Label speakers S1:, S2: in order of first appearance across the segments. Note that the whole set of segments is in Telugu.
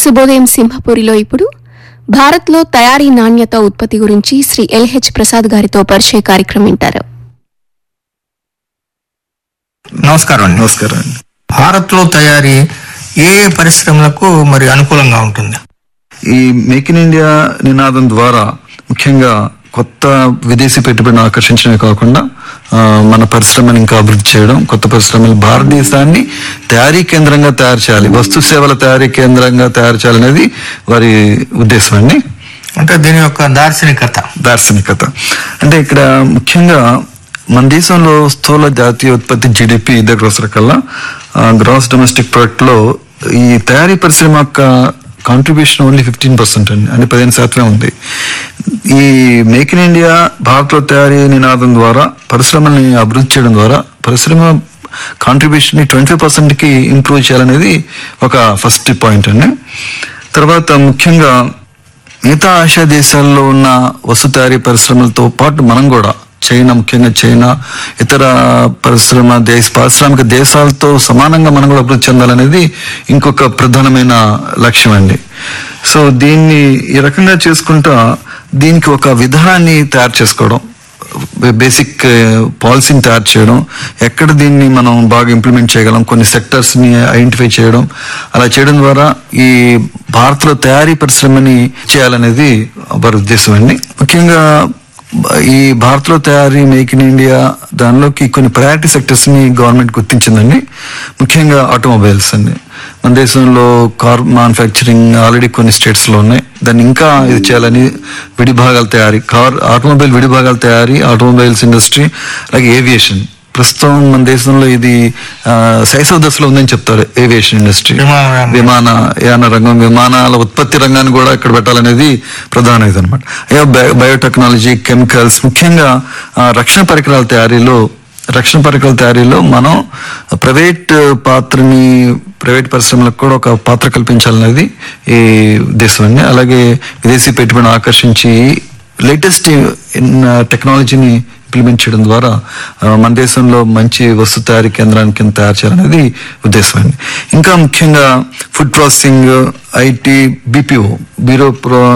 S1: శుభోదయం సింహపురిలో ఇప్పుడు భారత్లో తయారీ నాణ్యత ఉత్పత్తి గురించి శ్రీ ఎల్హెచ్ ప్రసాద్ గారితో పరిచయ కార్యక్రమం వింటారు
S2: నమస్కారం అండి
S3: నమస్కారం అండి
S2: భారత్ లో తయారీ ఏ ఏ పరిశ్రమలకు మరి అనుకూలంగా ఉంటుంది
S3: ఈ మేక్ ఇన్ ఇండియా నినాదం ద్వారా ముఖ్యంగా కొత్త విదేశీ పెట్టుబడిని ఆకర్షించడమే కాకుండా ఆ, మన పరిశ్రమని ఇంకా అభివృద్ధి చేయడం కొత్త పరిశ్రమలు భారతదేశాన్ని తయారీ కేంద్రంగా తయారు చేయాలి వస్తు సేవల తయారీ కేంద్రంగా తయారు చేయాలనేది వారి ఉద్దేశం అండి
S2: అంటే దీని యొక్క దార్శనికత
S3: దార్శనికత అంటే ఇక్కడ ముఖ్యంగా మన దేశంలో స్థూల జాతీయ ఉత్పత్తి జిడిపి దగ్గర వసరకల్లా గ్రాస్ డొమెస్టిక్ ప్రొడక్ట్ లో ఈ తయారీ పరిశ్రమ యొక్క కాంట్రిబ్యూషన్ ఓన్లీ ఫిఫ్టీన్ పర్సెంట్ అండి అంటే పదిహేను శాతమే ఉంది ఈ మేక్ ఇన్ ఇండియా భారత్లో తయారీ నినాదం ద్వారా పరిశ్రమల్ని అభివృద్ధి చేయడం ద్వారా పరిశ్రమ కాంట్రిబ్యూషన్ ని ట్వంటీ ఫైవ్ పర్సెంట్ కి ఇంప్రూవ్ చేయాలనేది ఒక ఫస్ట్ పాయింట్ అండి తర్వాత ముఖ్యంగా మిగతా ఆసియా దేశాల్లో ఉన్న వస్తు తయారీ పరిశ్రమలతో పాటు మనం కూడా చైనా ముఖ్యంగా చైనా ఇతర పరిశ్రమ దేశ పారిశ్రామిక దేశాలతో సమానంగా మనం కూడా అభివృద్ధి చెందాలనేది ఇంకొక ప్రధానమైన లక్ష్యం అండి సో దీన్ని ఈ రకంగా చేసుకుంటా దీనికి ఒక విధానాన్ని తయారు చేసుకోవడం బేసిక్ పాలసీని తయారు చేయడం ఎక్కడ దీన్ని మనం బాగా ఇంప్లిమెంట్ చేయగలం కొన్ని సెక్టర్స్ ని ఐడెంటిఫై చేయడం అలా చేయడం ద్వారా ఈ భారత్లో తయారీ పరిశ్రమని చేయాలనేది వారి ఉద్దేశం అండి ముఖ్యంగా ఈ భారత్లో తయారీ మేక్ ఇన్ ఇండియా దానిలోకి కొన్ని ప్రయారిటీ సెక్టర్స్ ని గవర్నమెంట్ గుర్తించిందండి ముఖ్యంగా ఆటోమొబైల్స్ అండి మన దేశంలో కార్ మ్యానుఫ్యాక్చరింగ్ ఆల్రెడీ కొన్ని స్టేట్స్ లో ఉన్నాయి దాన్ని ఇంకా ఇది చేయాలని విడిభాగాల తయారీ కార్ ఆటోమొబైల్ విడిభాగాల తయారీ ఆటోమొబైల్స్ ఇండస్ట్రీ అలాగే ఏవియేషన్ ప్రస్తుతం మన దేశంలో ఇది ఆ, శైశవ దశలో ఉందని చెప్తారు ఏవియేషన్ ఇండస్ట్రీ
S2: విమానయానం.
S3: విమాన యాన రంగం విమానాల ఉత్పత్తి రంగాన్ని కూడా ఇక్కడ పెట్టాలనేది ప్రధాన ఇది అనమాట బయోటెక్నాలజీ కెమికల్స్ ముఖ్యంగా ఆ, రక్షణ పరికరాల తయారీలో రక్షణ పరికరాల తయారీలో మనం ప్రైవేట్ పాత్రని ప్రైవేట్ పరిశ్రమలకు కూడా ఒక పాత్ర కల్పించాలనేది ఈ ఉద్దేశం అండి అలాగే విదేశీ పెట్టుబడిని ఆకర్షించి లేటెస్ట్ టెక్నాలజీని ఇంప్లిమెంట్ చేయడం ద్వారా ఆ, మన దేశంలో మంచి వస్తు తయారీ కేంద్రానికి కింద తయారు చేయాలనేది ఉద్దేశం అండి ఇంకా ముఖ్యంగా food processing IT BPO bureau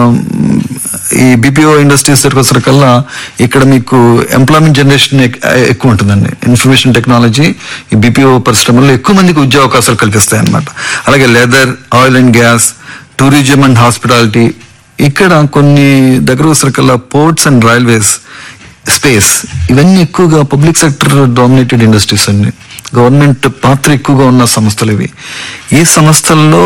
S3: ఈ బీపీఓ ఇండస్ట్రీస్ దగ్గరకు వచ్చేసరికల్లా ఇక్కడ మీకు ఎంప్లాయ్మెంట్ జనరేషన్ ఎక్కువ ఉంటుందండి ఇన్ఫర్మేషన్ టెక్నాలజీ ఈ బీపీఓ పరిశ్రమల్లో ఎక్కువ మందికి ఉద్యోగ అవకాశాలు కల్పిస్తాయి అన్నమాట అలాగే leather oil and gas tourism and hospitality ఇక్కడ కొన్ని దగ్గర వచ్చేసరికల్లా పోర్ట్స్ అండ్ రైల్వేస్ స్పేస్ ఇవన్నీ ఎక్కువగా పబ్లిక్ సెక్టర్ డామినేటెడ్ ఇండస్ట్రీస్ అండి గవర్నమెంట్ పాత్ర ఎక్కువగా ఉన్న సంస్థలు ఇవి ఈ సంస్థల్లో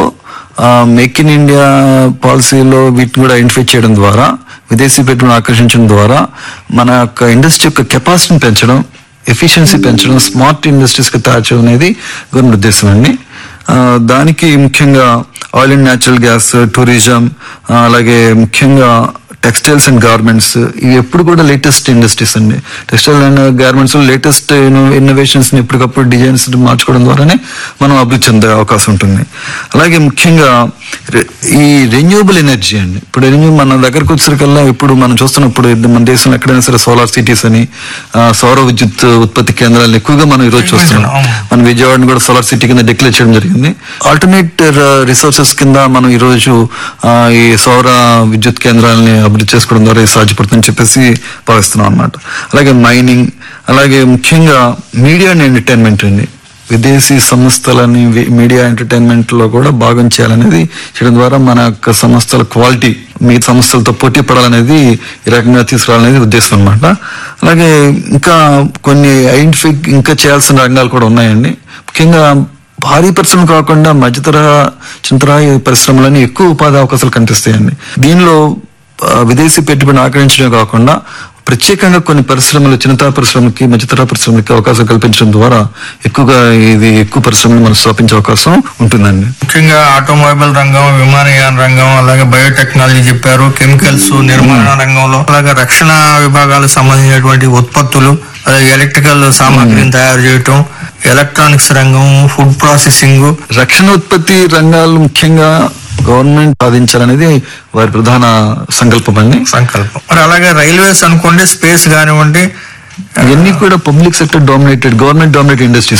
S3: మేక్ ఇన్ ఇండియా పాలసీలో వీటిని కూడా ఐడెంటిఫై చేయడం ద్వారా విదేశీ పెట్టుబడి ఆకర్షించడం ద్వారా మన యొక్క ఇండస్ట్రీ యొక్క కెపాసిటీని పెంచడం ఎఫిషియన్సీ పెంచడం స్మార్ట్ ఇండస్ట్రీస్ కి తయారు చేయడం అనేది గవర్నమెంట్ ఉద్దేశం అండి ఆ, దానికి ముఖ్యంగా oil and natural gas tourism ఆ, అలాగే ముఖ్యంగా టెక్స్టైల్స్ అండ్ గార్మెంట్స్ ఇవి ఎప్పుడు కూడా లేటెస్ట్ ఇండస్ట్రీస్ అండి textile and garments latest innovations ని ఎప్పటికప్పుడు డిజైన్స్ మార్చుకోవడం ద్వారానే మనం అభివృద్ధి చెందే అవకాశం ఉంటుంది అలాగే ముఖ్యంగా రె- ఈ రెన్యూబుల్ ఎనర్జీ అండి ఇప్పుడు రెన్యూ మన దగ్గరకు వచ్చేసరికల్లా ఇప్పుడు మనం చూస్తున్నప్పుడు ఇది మన దేశంలో ఎక్కడైనా సరే సోలార్ సిటీస్ అని ఆ, సౌర విద్యుత్ ఉత్పత్తి కేంద్రాలను ఎక్కువగా మనం ఈరోజు చూస్తున్నాం
S2: అవును.
S3: మన విజయవాడని కూడా సోలార్ సిటీ కింద డిక్లేర్ చేయడం జరిగింది ఆల్టర్నేట్ రిసోర్సెస్ కింద మనం ఈ రోజు ఆ, ఈ సౌర విద్యుత్ కేంద్రాలని అభివృద్ధి చేసుకోవడం ద్వారా ఇది సాధ్యపడుతుందని చెప్పేసి భావిస్తున్నాం అన్నమాట అలాగే మైనింగ్ అలాగే ముఖ్యంగా మీడియా అండ్ ఎంటర్టైన్మెంట్ అండి విదేశీ సంస్థలని వి- మీడియా ఎంటర్టైన్మెంట్ లో కూడా భాగం చేయాలనేది చేయడం ద్వారా మన యొక్క సంస్థల క్వాలిటీ మీ సంస్థలతో పోటీ పడాలనేది ఈ రకంగా తీసుకురావాలనేది ఉద్దేశం అన్నమాట అలాగే ఇంకా కొన్ని ఐడెంటిఫై ఇంకా చేయాల్సిన రంగాలు కూడా ఉన్నాయండి ముఖ్యంగా భారీ పరిశ్రమ కాకుండా మధ్యతరహా చిన్నతరహా పరిశ్రమలని ఎక్కువ ఉపాధి అవకాశాలు కనిపిస్తాయండి దీనిలో ఆ, విదేశీ పెట్టుబడిని ఆకర్షించడమే కాకుండా ప్రత్యేకంగా కొన్ని పరిశ్రమలు చిన్నతర పరిశ్రమలకి మధ్యతర పరిశ్రమలకి అవకాశం కల్పించడం ద్వారా ఎక్కువగా ఇది ఎక్కువ పరిశ్రమలు మనం స్థాపించే అవకాశం ఉంటుందండి
S2: ముఖ్యంగా ఆటోమొబైల్ రంగం విమానయాన రంగం అలాగే బయోటెక్నాలజీ చెప్పారు కెమికల్స్ నిర్మాణ రంగంలో అలాగే రక్షణ విభాగాలకు సంబంధించినటువంటి ఉత్పత్తులు అలాగే ఎలక్ట్రికల్ సామాగ్రిని తయారు చేయటం ఎలక్ట్రానిక్స్ రంగం ఫుడ్ ప్రాసెసింగ్
S3: రక్షణ ఉత్పత్తి రంగాలు ముఖ్యంగా గవర్నమెంట్ సాధించాలనేది వారి ప్రధాన సంకల్పం అండి
S2: సంకల్పం మరి అలాగే రైల్వేస్ అనుకోండి స్పేస్ కానివ్వండి
S3: ఇవన్నీ కూడా public sector dominated government dominated industries